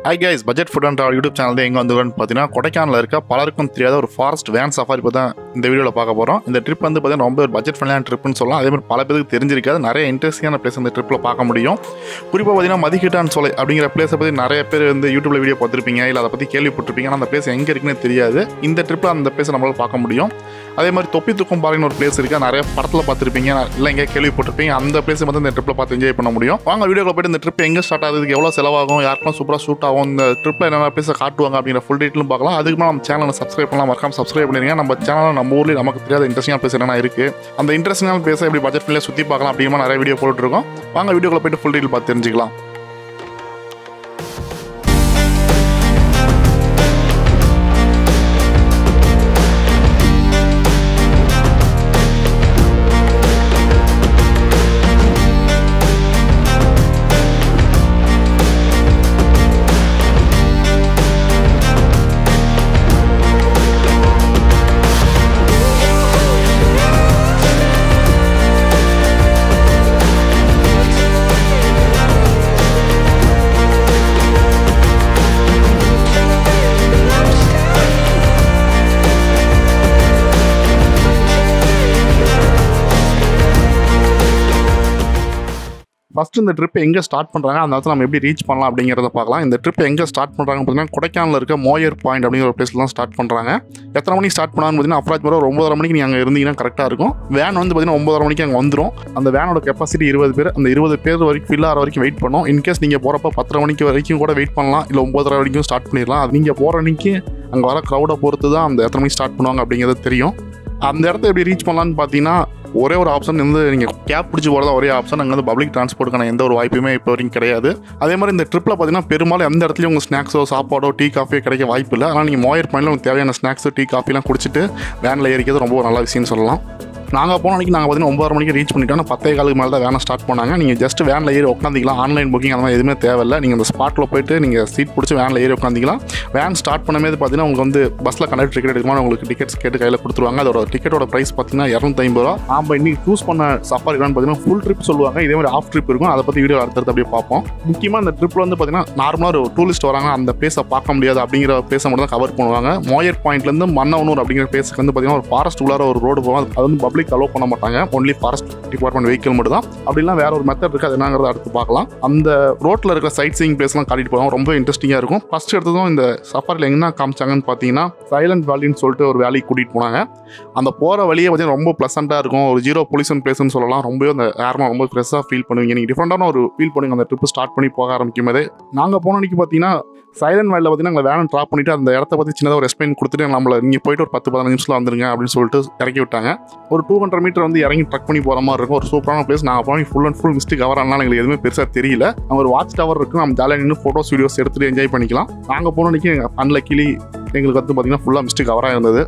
hi guys budget food and YouTube channel எங்கே வந்துருன்னு பார்த்தீங்கன்னா கொடைக்கானல் இருக்க பலருக்கும் தெரியாத ஒரு ஃபாரஸ்ட் வேன் சஃபாரி பற்றி தான் இந்த வீடியோவில் பார்க்க போகிறோம் இந்த ட்ரிப் வந்து பார்த்தீங்கன்னா ரொம்ப ஒரு பட்ஜெட் ஃப்ரெண்ட்லியான ட்ரிப்னு சொல்லலாம் அதே மாதிரி பல பேருக்கு தெரிஞ்சிருக்காது நிறைய இன்ட்ரெஸ்டிங்கான பிளேஸ் இந்த ட்ரிப்பில் பார்க்க முடியும் குறிப்பாக பார்த்தீங்கன்னா மதிக்கிட்டான் சோலை அப்படிங்கிற பிளேஸை பற்றி நிறைய பேர் வந்து யூடியூப்ல வீடியோ பார்த்துருப்பீங்க இல்லை அதை பற்றி கேள்விப்பட்டிருப்பீங்க ஆனால் அந்த பிளேஸ் எங்கே இருக்குன்னு தெரியாது இந்த ட்ரிப்பில் அந்த பிளேஸை நம்மளால் பார்க்க முடியும் அதே மாதிரி தொப்பி தூக்கம் பாறைன்னு ஒரு பிளேஸ் இருக்குது நிறைய படத்தில் பார்த்துருப்பீங்க இல்லை எங்கேயா கேள்விப்பட்டிருப்பீங்க அந்த பிளேஸை வந்து இந்த ட்ரிப்பில் பார்த்து என்ஜாய் பண்ண முடியும் வாங்க வீடியோவில் போயிட்டு இந்த ட்ரிப் எங்கே ஸ்டார்ட் ஆகுது எவ்வளோ செலவாகும் யாருக்கெல்லாம் சூப்பராக ஷூட் ஆகும் இந்த ட்ரிப்பில் என்னென்ன பிளேஸை காட்டுவாங்க அப்படிங்கிற ஃபுல் டீட்டெயிலும் பார்க்கலாம் அதுக்கு மேலே நம்ம சேனலை சப்ஸ்கிரைப் பண்ணலாம் மறக்காம சப்ஸ்கிரைப் பண்ணிருங்க நம்ம சேனலில் நம்ம ஊர்லேயே நமக்கு தெரியாத இன்ட்ரெஸ்டிங்கான பிளேஸ் என்னென்ன இருக்குது அந்த இன்ட்ரெஸ்டிங்கான பிளேஸை எப்படி பட்ஜெட் ஃப்ரெண்ட்லியாக சுற்றி பார்க்கலாம் அப்படிங்கிற நிறைய வீடியோ போட்டுருக்கோம் வாங்க வீடியோக்குள்ள போயிட்டு ஃபுல் டீட்டெயில் பார்த்து தெரிஞ்சுக்கலாம் ஃபஸ்ட்டு இந்த ட்ரிப் எங்கே ஸ்டார்ட் பண்ணுறாங்க அந்த இடத்துல நம்ம எப்படி ரீச் பண்ணலாம் அப்படிங்கிறத பார்க்கலாம் இந்த ட்ரிப் எங்கே ஸ்டார்ட் பண்ணுறாங்க பார்த்தீங்கன்னா கொடைக்கானல் இருக்க மோயர் பாயிண்ட் அப்படிங்கிற ஒரு பிளேஸ்ல தான் ஸ்டார்ட் பண்ணுறாங்க எத்தனை மணிக்கு ஸ்டார்ட் பண்ணான்னு பார்த்தீங்கன்னா அப்ராச் மாதிரி ஒரு ஒன்பதரை மணிக்கு நீங்கள் அங்கே இருந்தீங்கன்னா கரெக்டாக இருக்கும் வேன் வந்து பார்த்தீங்கன்னா ஒன்பதரை மணிக்கு அங்கே வந்துடும் அந்த வேனோட கெப்பாசிட்டி இருபது பேர் அந்த இருபது பேர் வரைக்கும் ஃபில் ஆகிற வரைக்கும் வெயிட் பண்ணோம் இன்கேஸ் நீங்கள் போகிறப்ப பத்தரை மணிக்கு வரைக்கும் கூட வெயிட் பண்ணலாம் இல்லை ஒம்பதரை வரைக்கும் ஸ்டார்ட் பண்ணிடலாம் அது நீங்கள் போகிற அன்னைக்கு அங்கே வர க்ரௌடை பொறுத்து தான் அந்த எத்தனை மணிக்கு ஸ்டார்ட் பண்ணுவாங்க அப்படிங்கிறது தெரியும் அந்த இடத்த எப்படி ரீச் பண்ணலான்னு பார்த்தீங்கன்னா ஒரே ஒரு ஆப்ஷன் வந்து நீங்கள் கேப் பிடிச்சி போகிறதா ஒரே ஆப்ஷன் அங்கே வந்து பப்ளிக் டிரான்ஸ்போர்ட்டுக்கான எந்த ஒரு வாய்ப்புமே இப்போ வரைக்கும் கிடையாது அதே மாதிரி இந்த ட்ரிப்பில் பார்த்தீங்கன்னா பெரும்பாலும் எந்த இடத்துலையும் உங்கள் ஸ்நாக்ஸோ சாப்பாடோ டீ காஃபியோ கிடைக்க வாய்ப்பு இல்லை ஆனால் நீங்கள் மோயர் பாயிண்டில் உங்களுக்கு தேவையான ஸ்நாக்ஸோ டீ காஃபிலாம் குடிச்சிட்டு வேனில் ஏறிக்கிறது ரொம்ப ஒரு நல்ல விஷயம்னு சொல்லலாம் நாங்கள் போன அன்றைக்கி நாங்கள் பார்த்தீங்கன்னா ஒம்பது மணிக்கு ரீச் பண்ணிட்டோம் ஆனால் பத்தே காலுக்கு மேலே தான் வேனை ஸ்டார்ட் பண்ணாங்க நீங்கள் ஜஸ்ட் வேனில் ஏறி உட்காந்துக்கலாம் ஆன்லைன் புக்கிங் அந்த மாதிரி எதுவுமே தேவையில்லை நீங்கள் அந்த ஸ்பாட்டில் போயிட்டு நீங்கள் சீட் பிடிச்சி வேனில் ஏறி உட்காந்துக்கலாம் வேன் ஸ்டார்ட் பண்ணும்போது பார்த்தீங்கன்னா உங்களுக்கு வந்து பஸ்ஸில் கண்டக்டர் டிக்கெட் எடுக்கும்போது உங்களுக்கு டிக்கெட்ஸ் கேட்டு கையில் கொடுத்துருவாங்க அதோட டிக்கெட்டோட ப்ரைஸ் பார்த்தீங்கன்னா இரநூத்தி ஐம்பது ரூபா நாம் இன்னைக்கு சூஸ் பண்ண சஃபாரி வேன் பார்த்தீங்கன்னா ஃபுல் ட்ரிப் சொல்லுவாங்க இதே மாதிரி ஆஃப் ட்ரிப் இருக்கும் அதை பற்றி வீடியோ அடுத்தடுத்து அப்படியே பார்ப்போம் முக்கியமாக இந்த ட்ரிப்பில் வந்து பார்த்தீங்கன்னா நார்மலாக ஒரு டூரிஸ்ட் வராங்க அந்த பிளேஸை பார்க்க முடியாது அப்படிங்கிற பிளேஸை மட்டும் தான் கவர் பண்ணுவாங்க மோயர் பாயிண்ட்லேருந்து மன்னவனூர் அப்படிங்கிற பிளேஸுக்கு வந்து பார்த்தீங்கன்னா ஒரு ஃபாரஸ்ட் உள்ளார ஒரு ரோடு போகும் அது வந்து பப்ளிக் அலோவ் பண்ண மாட்டாங்க ஒன்லி ஃபாரஸ்ட் டிபார்ட்மெண்ட் வெஹிக்கிள் மட்டும் தான் அப்படிலாம் வேற ஒரு மெத்தட் இருக்குது அது என்னங்கிறத அடுத்து பார்க்கலாம் அந்த ரோட்டில் இருக்கிற சைட் சீயிங் பிளேஸ்லாம் காட்டிட்டு போவோம் ரொம்ப இன்ட்ரெஸ்டிங்காக இருக்கும் ஃபர்ஸ்ட் எடுத்ததும் இந்த சஃபாரியில் என்ன காமிச்சாங்கன்னு பார்த்தீங்கன்னா சைலண்ட் வேலின்னு சொல்லிட்டு ஒரு வேலைக்கு கூட்டிகிட்டு போனாங்க அந்த போகிற வழியே பார்த்தீங்கன்னா ரொம்ப ப்ளசண்ட்டாக இருக்கும் ஒரு ஜீரோ பொல்யூஷன் பிளேஸ்னு சொல்லலாம் ரொம்பவே அந்த ஏர்மா ரொம்ப ஃப்ரெஷ்ஷாக ஃபீல் பண்ணுவீங்க நீங்கள் டிஃப்ரெண்டான ஒரு ஃபீல் பண்ணுங்க அந்த ட்ரிப் ஸ்டார்ட் பண்ணி போக ஆரம்பிக்கும் போதே நாங்கள் போன அன்னைக்கு பார்த்தீங்கன்னா சைலண்ட் வேலில் பார்த்தீங்கன்னா எங்களை வேனை ட்ராப் பண்ணிட்டு அந்த இடத்த பற்றி சின்னதாக ஒரு எக்ஸ்பிளைன் கொடுத்துட்டு நம்மளை நீங்கள் போயிட்டு ஒரு பத்து பதினஞ்சு நிமிஷத்தில் வந்துருங்க அப்படின்னு சொல்லிட்டு இறக்கி விட்டாங்க ஒரு டூ ஹண்ட்ரட் மீட்டர் வந்து இறங்கி ட்ரக் பண்ணி போகிற மாதிரி இருக்கும் ஒரு சூப்பரான பிளேஸ் நாங்கள் போய் full and full mist cover ஆனால் எங்களுக்கு எதுவுமே பெருசாக தெரியல அங்கே ஒரு வாட்ச் டவர் இருக்கும் நம்ம ஜாலியாக நின்று ஃபோட்டோஸ் வீடியோஸ் எடுத்துகிட்டு என்ஜாய் பண்ணிக்கலாம் நாங்கள் போன அன்னைக்கு அன்லக்கிலி எங்களுக்கு வந்து பார்த்தீங்கன்னா ஃபுல்லாக மிஸ்ட்டு கவராக இருந்தது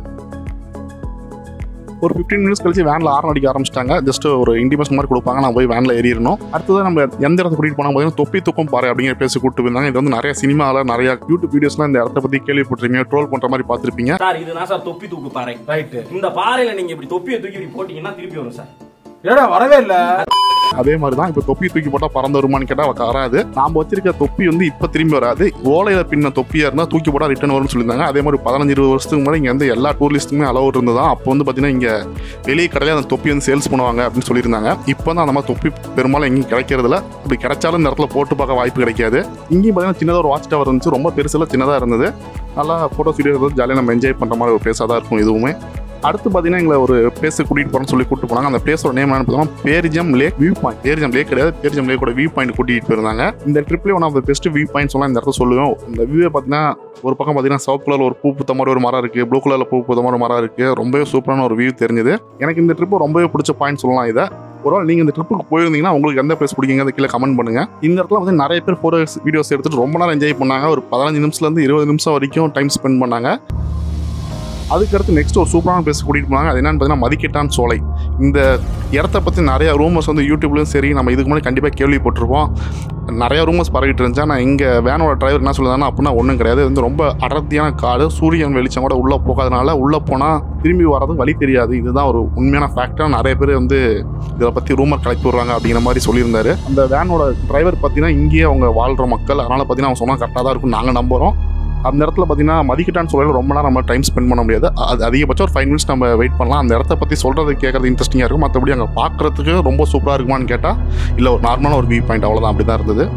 ஒரு ஃபிஃப்டீன் மினிட்ஸ் கழிச்சு வேனில் ஆரன் அடிக்க ஆரம்பிச்சிட்டாங்க ஜஸ்ட் ஒரு இண்டிமேஷன் மாதிரி கொடுப்பாங்க நான் போய் வேனில் ஏறிடணும் அடுத்தது நம்ம எந்த இடத்துக்கு கூட்டிகிட்டு போனால் பார்த்தீங்கன்னா தொப்பி தூக்கம் பாரு அப்படிங்கிற பேசி கூட்டு போயிருந்தாங்க இது வந்து நிறைய சினிமாவில் நிறைய யூடியூப் வீடியோஸ்லாம் இந்த இடத்த பற்றி கேள்விப்பட்டிருப்பீங்க ட்ரோல் பண்ணுற மாதிரி பார்த்துருப்பீங்க சார் இதுதான் சார் தொப்பி தூக்கு பாறை ரைட்டு இந்த பாறையில நீங்க இப்படி தொப்பியை தூக்கி இப்படி போட்டீங்கன்னா திருப்பி வரும் சார் ஏடா வரவே இல்ல அதே மாதிரி தான் இப்போ தொப்பி தூக்கி போட்டால் பறந்து வருமான்னு கேட்டால் வராது நாம் வச்சிருக்க தொப்பி வந்து இப்போ திரும்பி வராது ஓலையில் பின்ன தொப்பியாக இருந்தால் தூக்கி போட்டால் ரிட்டர்ன் வரும்னு சொல்லியிருந்தாங்க அதே மாதிரி பதினஞ்சு இருபது வருஷத்துக்கு முன்னாடி இங்கே வந்து எல்லா டூரிஸ்ட்டுமே அலோவ் இருந்ததா அப்போ வந்து பார்த்தீங்கன்னா இங்கே வெளியே கடையில் அந்த தொப்பி வந்து சேல்ஸ் பண்ணுவாங்க அப்படின்னு சொல்லியிருந்தாங்க இப்போ வந்து அந்த மாதிரி தொப்பி பெரும்பாலும் எங்கேயும் கிடைக்கிறதில்ல இப்படி கிடைச்சாலும் இந்த இடத்துல போட்டு பார்க்க வாய்ப்பு கிடைக்காது இங்கேயும் பார்த்தீங்கன்னா சின்னதாக ஒரு வாட்ச் டவர் இருந்துச்சு ரொம்ப பெருசில் சின்னதாக இருந்தது நல்லா ஃபோட்டோஸ் வீடியோ எடுத்து ஜாலியாக நம்ம என்ஜாய் பண்ணுற மாதிரி ஒரு பிளேஸாக தான் இருக்கும் இதுவுமே அடுத்து பார்த்தீங்கன்னா எங்களை ஒரு பிளேஸுக்கு கூட்டிகிட்டு போகிறோம்னு சொல்லி கூப்பிட்டு போனாங்க அந்த பிளேஸோட நேம் என்னன்னு பார்த்தோம்னா Berijam lake view point Berijam lake கிடையாது பேரிஜம் லேக்கோட வியூ பாயிண்ட் கூட்டிகிட்டு போயிருந்தாங்க இந்த ட்ரிப்லேயே one of the best view point சொல்லலாம் இந்த இடத்துல சொல்லுவோம் இந்த வியூவை பார்த்தீங்கன்னா ஒரு பக்கம் பார்த்தீங்கன்னா சவுத் கலரில் ஒரு பூ பூத்த மாதிரி ஒரு மரம் இருக்குது ப்ளூ கலரில் பூ பூத்த மாதிரி ஒரு மரம் இருக்குது ரொம்பவே சூப்பரான ஒரு வியூ தெரிஞ்சது எனக்கு இந்த ட்ரிப்பு ரொம்பவே பிடிச்ச பாயிண்ட் சொல்லலாம் இதை ஒரு வேளை நீங்கள் இந்த ட்ரிப்புக்கு போயிருந்தீங்கன்னா உங்களுக்கு எந்த பிளேஸ் பிடிக்குங்கிறத கீழே கமெண்ட் பண்ணுங்க இந்த இடத்துல வந்து நிறைய பேர் ஃபோட்டோஸ் வீடியோஸ் எடுத்துட்டு ரொம்ப நேரம் என்ஜாய் பண்ணாங்க ஒரு பதினஞ்சு நிமிஷத்துலேருந்து இருபது நிமிஷம் வரைக்கும் டைம் ஸ்பெண்ட் பண்ணாங்க அதுக்கடுத்து நெக்ஸ்ட் ஒரு சூப்பரான பிளேஸ் கூட்டிகிட்டு போனாங்க அது என்னன்னு பார்த்தீங்கன்னா மதிக்கெட்டான் சோலை இந்த இடத்த பற்றி நிறைய ரூமர்ஸ் வந்து யூடியூப்லையும் சரி நம்ம இதுக்கு முன்னாடி கண்டிப்பாக கேள்விப்பட்டிருப்போம் நிறைய ரூமர்ஸ் பரவிட்டு இருந்துச்சு ஆனால் இங்கே வேனோட டிரைவர் என்ன சொல்லுதானா அப்படின்னா ஒன்றும் கிடையாது இது வந்து ரொம்ப அடர்த்தியான காடு சூரியன் வெளிச்சம் கூட உள்ளே போகாதனால உள்ளே போனால் திரும்பி வர்றது வழி தெரியாது இதுதான் ஒரு உண்மையான ஃபேக்டாக நிறைய பேர் வந்து இதை பற்றி ரூமர் கலப்பி விடுறாங்க அப்படிங்கிற மாதிரி சொல்லியிருந்தாரு அந்த வேனோட டிரைவர் பார்த்தீங்கன்னா இங்கேயே அவங்க வாழ்கிற மக்கள் அதனால் பார்த்தீங்கன்னா அவங்க சொன்னால் கரெக்டாக தான் இருக்கும் நாங்கள் நம்புகிறோம் அந்த இடத்துல பார்த்தீங்கன்னா மதிக்கிட்டான்னு சொல்லல ரொம்ப நேரம் நம்ம டைம் ஸ்பெண்ட் பண்ண முடியாது அது அதிகபட்சம் ஒரு ஃபைவ் மினிட்ஸ் நம்ம வெயிட் பண்ணலாம் அந்த இடத்த பற்றி சொல்கிறது கேட்குறது இன்ட்ரெஸ்டிங்காக இருக்கும் மற்றபடி அங்கே பார்க்குறதுக்கு ரொம்ப சூப்பராக இருக்குமான்னு கேட்டால் இல்லை ஒரு நார்மலான ஒரு வியூ பாயிண்ட் அவ்வளோதான் அப்படி தான் இருந்தது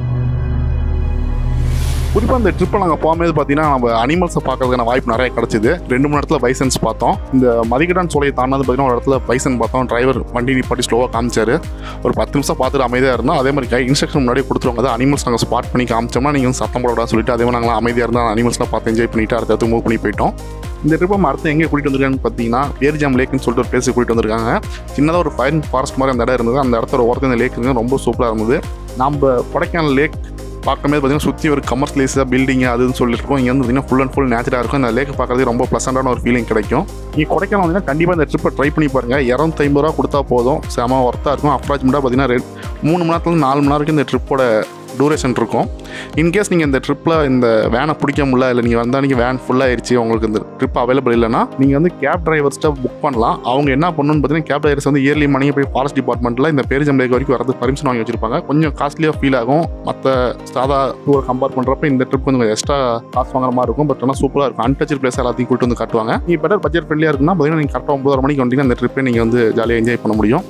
குறிப்பாக அந்த ட்ரிப்பில் நாங்கள் போகும்போது பார்த்தீங்கன்னா நம்ம அனிமல்ஸை பார்க்கறதுக்கான வாய்ப்பு நிறைய கிடச்சிது ரெண்டு மூணு இடத்துல பைசன்ஸ் பார்த்தோம் இந்த மதிக்கடான் சோலையை தாண்டது பார்த்தீங்கன்னா ஒரு இடத்துல பைசன் பார்த்தோம் டிரைவர் வண்டி நிப்பாட்டி ஸ்லோவாக காமிச்சாரு ஒரு பத்து நிமிஷம் பார்த்துட்டு அமைதியாக இருந்தோம் அதே மாதிரி கை இன்ஸ்ட்ரக்ஷன் முன்னாடி கொடுத்துருவாங்க அது அனிமல்ஸ் நாங்கள் ஸ்பாட் பண்ணி காமிச்சோம்னா நீங்கள் வந்து சத்தம் போடக்கூடாதுன்னு சொல்லிட்டு அதே மாதிரி நாங்கள் அமைதியாக இருந்தால் அனிமல்ஸ்லாம் பார்த்து என்ஜாய் பண்ணிட்டு அடுத்தடுத்து மூவ் பண்ணி போயிட்டோம் இந்த ட்ரிப்பை நம்ம அடுத்து எங்கே கூட்டிட்டு வந்திருக்கான்னு பார்த்தீங்கன்னா பேர்ஜாம் லேக்னு சொல்லிட்டு ஒரு பிளேஸ் கூட்டிட்டு வந்திருக்காங்க சின்னதாக ஒரு ஃபைன் ஃபாரஸ்ட் மாதிரி அந்த இடம் இருந்தது அந்த இடத்துல ஓரத்தில் இந்த லேக் இருந்தது ரொம்ப சூப்பராக இருந்தது நம்ம கொடைக்கானல் லேக் பார்க்கும்போது பார்த்தீங்கன்னா சுற்றி ஒரு கமர்ஷியலைஸாக பில்டிங் அதுன்னு சொல்லியிருக்கோம் இங்கே வந்து பார்த்தீங்கன்னா ஃபுல் அண்ட் ஃபுல் நேச்சராக இருக்கும் இந்த லேக் பார்க்கறதுக்கு ரொம்ப ப்ளசண்டான ஒரு ஃபீலிங் கிடைக்கும் நீங்கள் கொடைக்கானல் வந்தீங்கன்னா கண்டிப்பாக இந்த ட்ரிப்பை ட்ரை பண்ணி பாருங்கள் இரநூத்தைம்பது ரூபா கொடுத்தா போதும் செம ஒர்த்தாக இருக்கும் அப்ராக்சிமேட்டாக பார்த்தீங்கன்னா ரெண்டு மூணு மணி நேரத்துலேருந்து நாலு மணி நேரம் வரைக்கும் இந்த ட்ரிப்போட டூரேஷன் இருக்கும் இன்கேஸ் நீங்கள் இந்த ட்ரிப்பில் இந்த வேனை பிடிக்க முடியல இல்லை நீங்கள் வந்தால் நீங்கள் வேன் ஃபுல்லாக ஆயிடுச்சு உங்களுக்கு இந்த ட்ரிப் அவைலபிள் இல்லைன்னா நீங்கள் வந்து கேப் டிரைவர்ஸ்ட்டை புக் பண்ணலாம் அவங்க என்ன பண்ணணும்னு பார்த்தீங்கன்னா கேப் டிரைவர்ஸ் வந்து இயர்லி மணியை போய் ஃபாரஸ்ட் டிபார்ட்மெண்ட்டில் இந்த பேரிஜம் லேக் வரைக்கும் வரது பர்மிஷன் வாங்கி வச்சிருப்பாங்க கொஞ்சம் காஸ்ட்லியாக ஃபீல் ஆகும் மற்ற சாதா டூரை கம்பேர் பண்ணுறப்ப இந்த ட்ரிப் கொஞ்சம் எக்ஸ்ட்ரா காசு வாங்குற மாதிரி இருக்கும் பட் ஆனால் சூப்பராக இருக்கும் அன்டச்சர் பிளேஸ் எல்லாத்தையும் கூட்டு வந்து காட்டுவாங்க நீங்கள் பெட்டர் பட்ஜெட் ஃப்ரெண்ட்லியாக இருக்குன்னா பார்த்தீங்கன்னா நீங்கள் கரெக்டாக ஒன்பதரை மணிக்கு வந்தீங்கன்னா இந்த ட்ரிப்பை நீங்கள் வந்து ஜாலியாக என்ஜாய் பண்ண முடியும்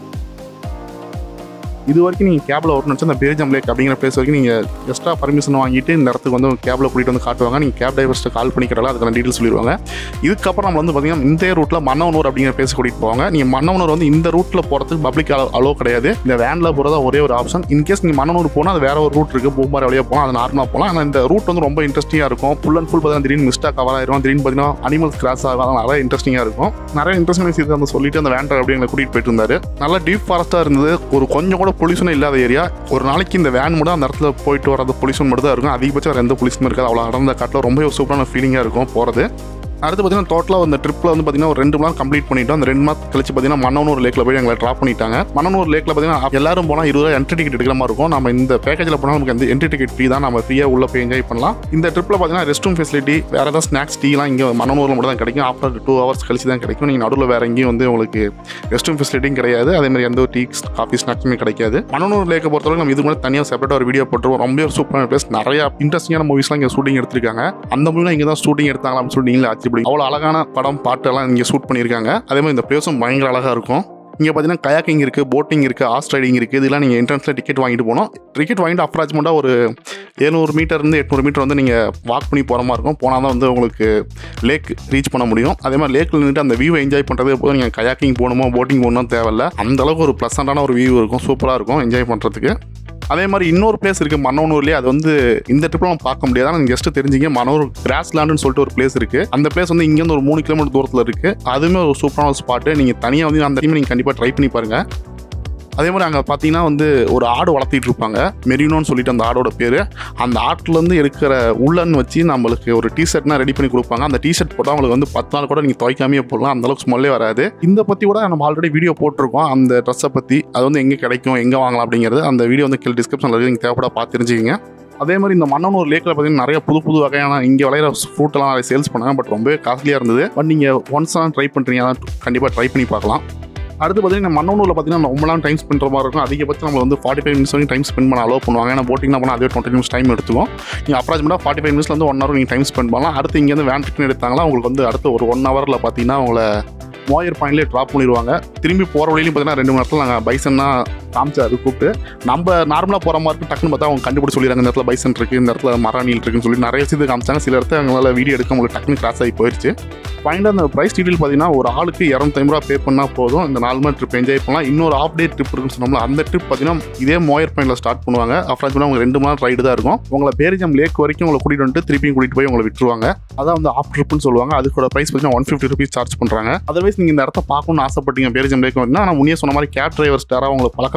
இது வரைக்கும் நீங்கள் கேபில் வரணும்னு வச்சு அந்த பேஜம் லேக் அப்படிங்கிற பிளேஸ் வரைக்கும் நீங்கள் எக்ஸ்ட்ரா பர்மிஷன் வாங்கிட்டு இந்த இடத்துக்கு வந்து கேபில் கூட்டிகிட்டு வந்து காட்டுவாங்க நீங்கள் கேப் டிரைவர்ஸ்ட்டு கால் பண்ணிக்கிறதால அதுக்கான டீட்டெயில் சொல்லிடுவாங்க இதுக்கப்புறம் நம்ம வந்து பார்த்தீங்கன்னா இந்த ரூட்டில் மன்னவனூர் அப்படிங்கிற பிளேஸ் கூட்டிகிட்டு போவாங்க நீங்கள் மன்னவனூர் வந்து இந்த ரூட்டில் போகிறதுக்கு பப்ளிக் அலோ கிடையாது இந்த வேனில் போகிறதா ஒரே ஒரு ஆப்ஷன் இன்கேஸ் நீங்கள் மன்னவனூர் போனால் அது வேற ஒரு ரூட் இருக்குது பூமாரி வழியாக போனால் அது நார்மலாக போகலாம் ஆனால் இந்த ரூட் வந்து ரொம்ப இன்ட்ரெஸ்டிங்காக இருக்கும் ஃபுல் அண்ட் ஃபுல் பார்த்தீங்கன்னா திடீர்னு மிஸ்டாக கவர் ஆயிரும் திடீர்னு பார்த்தீங்கன்னா அனிமல்ஸ் கிராஸ் ஆகும் அதெல்லாம் நிறைய இன்ட்ரெஸ்டிங்காக இருக்கும் நிறைய இன்ட்ரெஸ்டிங் விஷயத்தை வந்து சொல்லிட்டு அந்த வேண்டர் அப்படி எங்களை கூட்டிகிட்டு போயிட்டு இருந்தாரு நல்லா டீப் ஃபாரஸ்ட்டாக இருந்தது ஒரு கொஞ்சம் கூட பொல்யூஷனே இல்லாத ஏரியா ஒரு நாளைக்கு இந்த வேன் மட்டும் அந்த இடத்துல போயிட்டு வரது பொல்யூஷன் மட்டும் தான் இருக்கும் அதிகபட்சம் வேறு எந்த பொல்யூஷனும் இருக்காது அவ்வளோ அடர்ந்த காட்டில் ரொம்ப சூப்பரான ஃபீலிங்காக இருக்கும் போகிறது அடுத்து பார்த்தீங்கன்னா டோட்டலாக அந்த ட்ரிப்பில் வந்து பார்த்தீங்கன்னா ஒரு ரெண்டு மணி நேரம் கம்ப்ளீட் பண்ணிட்டோம் அந்த ரெண்டு மாதம் கழிச்சு பார்த்தீங்கன்னா மன்னனூர் லேக்கில் போய் எங்களை ட்ராப் பண்ணிட்டாங்க மன்னனூர் லேக்கில் பார்த்தீங்கன்னா எல்லாரும் போனால் இருபது ரூபா என்ட்ரி டிக்கெட் எடுக்கிற மாதிரி இருக்கும் நம்ம இந்த பேக்கேஜில் போனால் நமக்கு அந்த என்ட்ரி டிக்கெட் ஃப்ரீ தான் நம்ம ஃப்ரீயாக உள்ள போய் என்ஜாய் பண்ணலாம் இந்த ட்ரிப்பில் பார்த்தீங்கன்னா ரெஸ்ட் ரூம் ஃபெசிலிட்டி வேறு ஏதாவது ஸ்நாக்ஸ் டீலாம் இங்கே மன்னனூரில் மட்டும் தான் கிடைக்கும் ஆஃப்டர் டூ ஹவர்ஸ் கழிச்சு தான் கிடைக்கும் நீங்கள் நடுவில் வேறு எங்கேயும் வந்து உங்களுக்கு ரெஸ்ட் ரூம் ஃபெசிலிட்டியும் கிடையாது அதே மாதிரி எந்த ஒரு டீ காஃபி ஸ்நாக்ஸுமே கிடைக்காது மன்னனூர் லேக்கை பொறுத்தவரைக்கும் நம்ம இது கூட தனியாக செப்பரேட்டாக ஒரு வீடியோ போட்டுருவோம் ரொம்ப ஒரு சூப்பரான பிளேஸ் நிறைய இன்ட்ரெஸ்டிங்கான மூவிஸ்லாம் இங்கே ஷூட்டிங் எடுத்திருக்காங்க அந்த மூவிலாம் இங்கே தான் ஷூட்டிங் எடுத்தாங்க அப்படின்னு சொல்லி நீங்களே ஆச்சரியப்படி அவ்வளோ அழகான படம் பாட்டு எல்லாம் இங்கே ஷூட் பண்ணியிருக்காங்க அதே மாதிரி இந்த பிளேஸும் பயங்கர அழகாக இருக்கும் இங்கே பார்த்தீங்கன்னா கயாக்கிங் இருக்குது போட்டிங் இருக்குது ஹார்ஸ் ரைடிங் இருக்குது இதெல்லாம் நீங்கள் என்ட்ரன்ஸில் டிக்கெட் வாங்கிட்டு போகணும் டிக்கெட் வாங்கிட்டு அப்ராக்சிமேட்டாக ஒரு எழுநூறு மீட்டர்லேருந்து எட்நூறு மீட்டர் வந்து நீங்கள் வாக் பண்ணி போகிற மாதிரி இருக்கும் போனால் தான் வந்து உங்களுக்கு லேக் ரீச் பண்ண முடியும் அதே மாதிரி லேக்கில் நின்றுட்டு அந்த வியூவை என்ஜாய் பண்ணுறது போது நீங்கள் கயாக்கிங் போகணுமோ போட்டிங் போகணும் தேவையில்ல அந்த அளவுக்கு ஒரு ப்ளசண்டான ஒரு வியூ இருக்கும் சூப்பராக இருக்கும் என்ஜாய் பண்ணுறதுக்கு அதே மாதிரி இன்னொரு பிளேஸ் இருக்குது மன்னவனூர்லேயே அது வந்து இந்த ட்ரிப்பில் நம்ம பார்க்க முடியாது ஆனால் நீங்கள் ஜஸ்ட் தெரிஞ்சுங்க மன்னூர் கிராஸ் லேண்டுன்னு சொல்லிட்டு ஒரு பிளேஸ் இருக்குது அந்த பிளேஸ் வந்து இங்கேருந்து ஒரு மூணு கிலோமீட்டர் தூரத்தில் இருக்குது அதுவுமே ஒரு சூப்பரான ஒரு ஸ்பாட்டு நீங்கள் தனியாக வந்து அந்த டைம் நீங்கள் கண்டிப்பாக ட்ரை பண்ணி பாருங்கள் அதே மாதிரி அங்கே பார்த்தீங்கன்னா வந்து ஒரு ஆடு வளர்த்திட்டு இருப்பாங்க மெரினோன்னு சொல்லிட்டு அந்த ஆடோட பேர் அந்த ஆட்டுலேருந்து இருக்கிற உள்ளன்னு வச்சு நம்மளுக்கு ஒரு டிஷர்ட்னா ரெடி பண்ணி கொடுப்பாங்க அந்த டிஷர்ட் போட்டால் அவங்களுக்கு வந்து பத்து நாள் கூட நீங்கள் துவைக்காமையே போடலாம் அந்த அளவுக்கு ஸ்மெல்லே வராது இந்த பற்றி கூட நம்ம ஆல்ரெடி வீடியோ போட்டிருக்கோம் அந்த ட்ரெஸ்ஸை பற்றி அது வந்து எங்கே கிடைக்கும் எங்கே வாங்கலாம் அப்படிங்கிறது அந்த வீடியோ வந்து கீழே டிஸ்கிரிப்ஷனில் இருக்குது நீங்கள் தேவைப்பட பார்த்து தெரிஞ்சுக்கிங்க அதே மாதிரி இந்த மன்னனூர் லேக்கில் பார்த்தீங்கன்னா நிறைய புது புது வகையான இங்கே விளையிற ஃப்ரூட்டெல்லாம் நிறைய சேல்ஸ் பண்ணாங்க பட் ரொம்பவே காஸ்ட்லியாக இருந்தது பட் நீங்கள் ஒன்ஸ் தான் ட்ரை பண்ணுறீங்க அதான் கண்டிப்பாக ட்ரை பண்ணி பார்க்கலாம் அடுத்து பார்த்தீங்கன்னா மன்னனூரில் பார்த்தீங்கன்னா ரொம்ப நாள் டைம் ஸ்பெண்ட் மாதிரி இருக்கும் அதிகபட்சம் நம்ம வந்து ஃபார்ட்டி ஃபைவ் மினிட்ஸ் வரைக்கும் டைம் ஸ்பெண்ட் பண்ண அலோவ் பண்ணுவாங்க ஏன்னா போட்டிங்னா போனால் அதே டுவெண்ட்டி மினிட்ஸ் டைம் எடுத்துக்கும் நீங்கள் அப்ராக்சிமேட்டாக ஃபார்ட்டி ஃபைவ் மினிட்ஸ்ல வந்து ஒன் ஹவர் நீங்கள் டைம் ஸ்பெண்ட் பண்ணலாம் அடுத்து இங்கேருந்து வேன் ரிட்டன் எடுத்தாங்களா உங்களுக்கு வந்து அடுத்து ஒரு ஒன் ஹவரில் பார்த்தீங்கன்னா உங்களை மோயர் பாயிண்ட்லேயே ட்ராப் பண்ணிடுவாங்க திரும்பி போகிற வழியிலையும் பார்த்தீங்கன்னா ரெண்டு மணி நேரத்தில் நாங்கள் பைசன்னா காமிச்சாரு கூப்பிட்டு நம்ம நார்மலாக போகிற மாதிரி இருக்கு டக்குன்னு பார்த்தா அவங்க கண்டுபிடிச்சு சொல்லிடுறாங்க இந்த இடத்துல பைசன் இருக்குது இந்த இடத்துல மராணியில் இருக்குன்னு சொல்லி நிறைய விஷயத்தை காமிச்சாங்க சில இடத்துல அவங்களால வீடியோ எடுக்க உங்களுக்கு டக்குன்னு கிராஸ் ஆகி போயிடுச்சு ஃபைனல் அந்த ப்ரைஸ் டீட்டெயில் பார்த்தீங்கன்னா ஒரு ஆளுக்கு இரநூத்தம்பது ரூபா பே பண்ணால் போதும் இந்த நாலு மணி ட்ரிப் என்ஜாய் பண்ணலாம் இன்னொரு ஆஃப் டே ட்ரிப் இருக்குன்னு சொன்னோம்ல அந்த ட்ரிப் பார்த்தீங்கன்னா இதே மோயர் பாயிண்டில் ஸ்டார்ட் பண்ணுவாங்க அப்புறம் அவங்க ரெண்டு மணி நேரம் ரைடு தான் இருக்கும் உங்களை பேரிஜம் லேக் வரைக்கும் உங்களை கூட்டிகிட்டு வந்துட்டு திருப்பியும் கூட்டிகிட்டு போய் உங்களை விட்டுருவாங்க அதான் வந்து ஆஃப் ட்ரிப்னு சொல்லுவாங்க அதுக்கோட ப்ரைஸ் பார்த்தீங்கன்னா ஒன் ஃபிஃப்டி ருபீஸ் சார்ஜ் பண்ணுறாங்க அதர்வைஸ் நீங்கள் இந்த இடத்த பார்க்கணும்னு ஆசைப்பட்டீங்க பேரிஜம் லேக் வந்து நான் முன்னே சொன்ன மாதிரி கேப் டிரைவர்ஸ் யாராவது உங்களை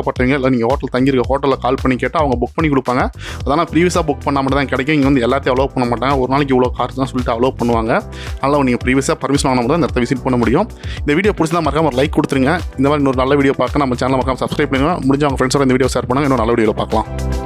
சம்மந்தப்பட்டவங்க இல்லை நீங்கள் ஹோட்டல் தங்கியிருக்க ஹோட்டலில் கால் பண்ணி கேட்டால் அவங்க புக் பண்ணி கொடுப்பாங்க அதனால் ப்ரீவியஸாக புக் பண்ணால் மட்டும் தான் கிடைக்கும் இங்கே வந்து எல்லாத்தையும் அலோவ் பண்ண மாட்டாங்க ஒரு நாளைக்கு இவ்வளோ கார்ஸ் தான் சொல்லிட்டு அலோவ் பண்ணுவாங்க அதனால் நீங்கள் ப்ரீவியஸாக பர்மிஷன் வாங்கினா மட்டும் தான் இந்த இடத்த விசிட் பண்ண முடியும் இந்த வீடியோ பிடிச்சா மறக்காம ஒரு லைக் கொடுத்துருங்க இந்த மாதிரி இன்னொரு நல்ல வீடியோ பார்க்க நம்ம சேனல் மறக்காம சப்ஸ்கிரைப் பண்ணுங்க முடிஞ்ச அவங்க ஃப்ரெண்ட்ஸோட இந்த வீடியோ ஷேர் பண்ணுங்க இன்னும் நல்ல வீடியோவில் பார்க்கலாம்